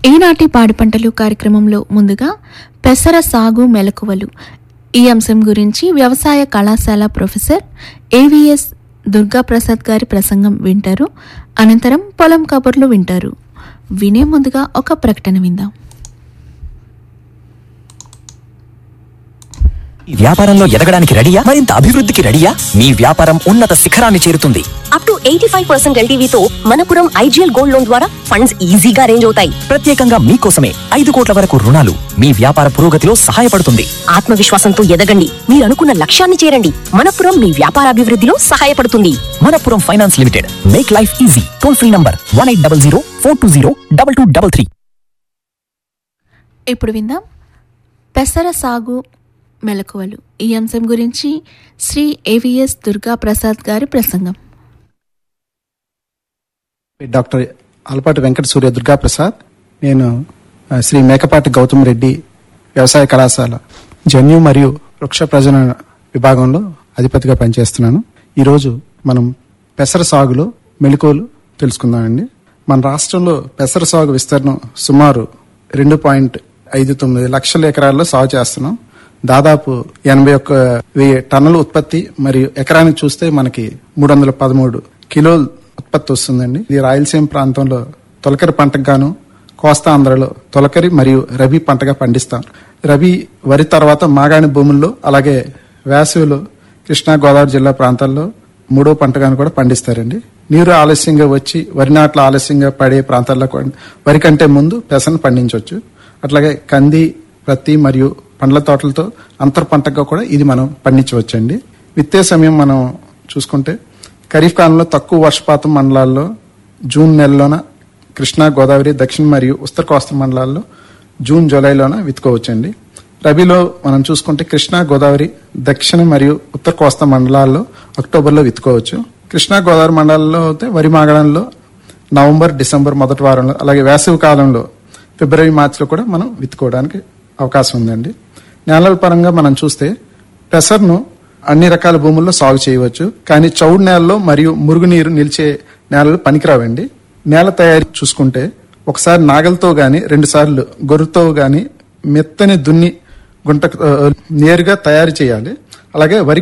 ఈనాటి పాడి పంటలు కార్యక్రమంలో ముందుగా పెసర సాగు మెలకువలు ఈ అంశం గురించి వ్యవసాయ కళాశాల ప్రొఫెసర్ ఏవిఎస్ దుర్గాప్రసాద్ గారి ప్రసంగం వింటారు అనంతరం పొలం కబుర్లు వింటారు వినే ముందుగా ఒక ప్రకటన విందాం వ్యాపారంలో ఎదగడానికి రెడీయా మరింత అభివృద్ధికి రెడీయా మీ వ్యాపారం ఉన్నత శిఖరాన్ని చేరుతుంది up to eighty five percent ఎల్టీవీతో మనపురం ఐజీఎల్ గోల్డ్ లోన్ ద్వారా ఫండ్స్ ఈజీగా అరేంజ్ అవుతాయి ప్రత్యేకంగా మీకోసమే ఐదు కోట్ల వరకు రుణాలు మీ వ్యాపార పురోగతిలో సహాయపడుతుంది ఆత్మవిశ్వాసంతో ఎదగండి మీరు అనుకున్న లక్ష్యాన్ని చేరండి మనపురం మీ వ్యాపారాభివృద్ధిలో సహాయపడుతుంది Manappuram finance limited make life easy toll free number one eight double zero four two zero double two double three ఇప్పుడు విందాం పెసర సాగు మెలకువలు ఈ అంశం గురించి శ్రీ ఏవిఎస్ దుర్గాప్రసాద్ గారి ప్రసంగం డాక్టర్ అలపాటి వెంకట సూర్య దుర్గాప్రసాద్ నేను ఆ, శ్రీ మేకపాటి గౌతమ్ రెడ్డి వ్యవసాయ కళాశాల జన్యు మరియు వృక్ష ప్రజనన విభాగంలో అధిపతిగా పనిచేస్తున్నాను ఈరోజు మనం పెసర సాగులో మెళుకువలు తెలుసుకుందామండి మన రాష్ట్రంలో పెసర సాగు విస్తీర్ణం సుమారు రెండు పాయింట్ ఐదు తొమ్మిది లక్షల ఎకరాల్లో సాగు చేస్తున్నాం దాదాపు ఎనభై ఒక్క వెయ్యి టన్నుల ఉత్పత్తి మరియు ఎకరానికి చూస్తే మనకి మూడు వందల పదమూడు కిలోలు ఉత్పత్తి వస్తుందండి ఇది రాయలసీమ ప్రాంతంలో తొలకరి పంటకు గాను కోస్తా ఆంధ్రలో తొలకరి మరియు రబీ పంటగా పండిస్తాం రబీ వరి తర్వాత మాగాణి భూముల్లో అలాగే వేసవిలో కృష్ణా గోదావరి జిల్లా ప్రాంతాల్లో మూడో పంటగాను కూడా పండిస్తారండి నీరు ఆలస్యంగా వచ్చి వరి నాట్లు ఆలస్యంగా పడే ప్రాంతాల్లో కూడా వరి కంటే ముందు పెసను పండించవచ్చు అట్లాగే కంది ప్రత్తి మరియు పండ్ల తోటలతో అంతర్ పంటగా కూడా ఇది మనం పండించవచ్చండి విత్తే సమయం మనం చూసుకుంటే ఖరీఫ్ కాలంలో తక్కువ వర్షపాతం మండలాల్లో జూన్ నెలలోన కృష్ణా గోదావరి దక్షిణ మరియు ఉత్తర కోస్తా మండలాల్లో జూన్ జూలైలోన విత్తుకోవచ్చండి రబీలో మనం చూసుకుంటే కృష్ణా గోదావరి దక్షిణ మరియు ఉత్తర కోస్తా మండలాల్లో అక్టోబర్లో విత్తుకోవచ్చు కృష్ణా గోదావరి మండలాల్లో అయితే వరి మాగడంలో నవంబర్ డిసెంబర్ మొదటి వారంలో అలాగే వేసవి కాలంలో ఫిబ్రవరి మార్చిలో కూడా మనం విత్తుకోవడానికి అవకాశం ఉందండి నేలల పరంగా మనం చూస్తే పెసర్ను అన్ని రకాల భూముల్లో సాగు చేయవచ్చు కానీ చౌడు నేలలో మరియు మురుగునీరు నిలిచే నేలలు పనికిరావండి నేల తయారీ చూసుకుంటే ఒకసారి నాగలతో గాని రెండు సార్లు గొర్రెతో గాని మెత్తని దున్ని గుంట ఆ, నేరుగా తయారు చేయాలి అలాగే వరి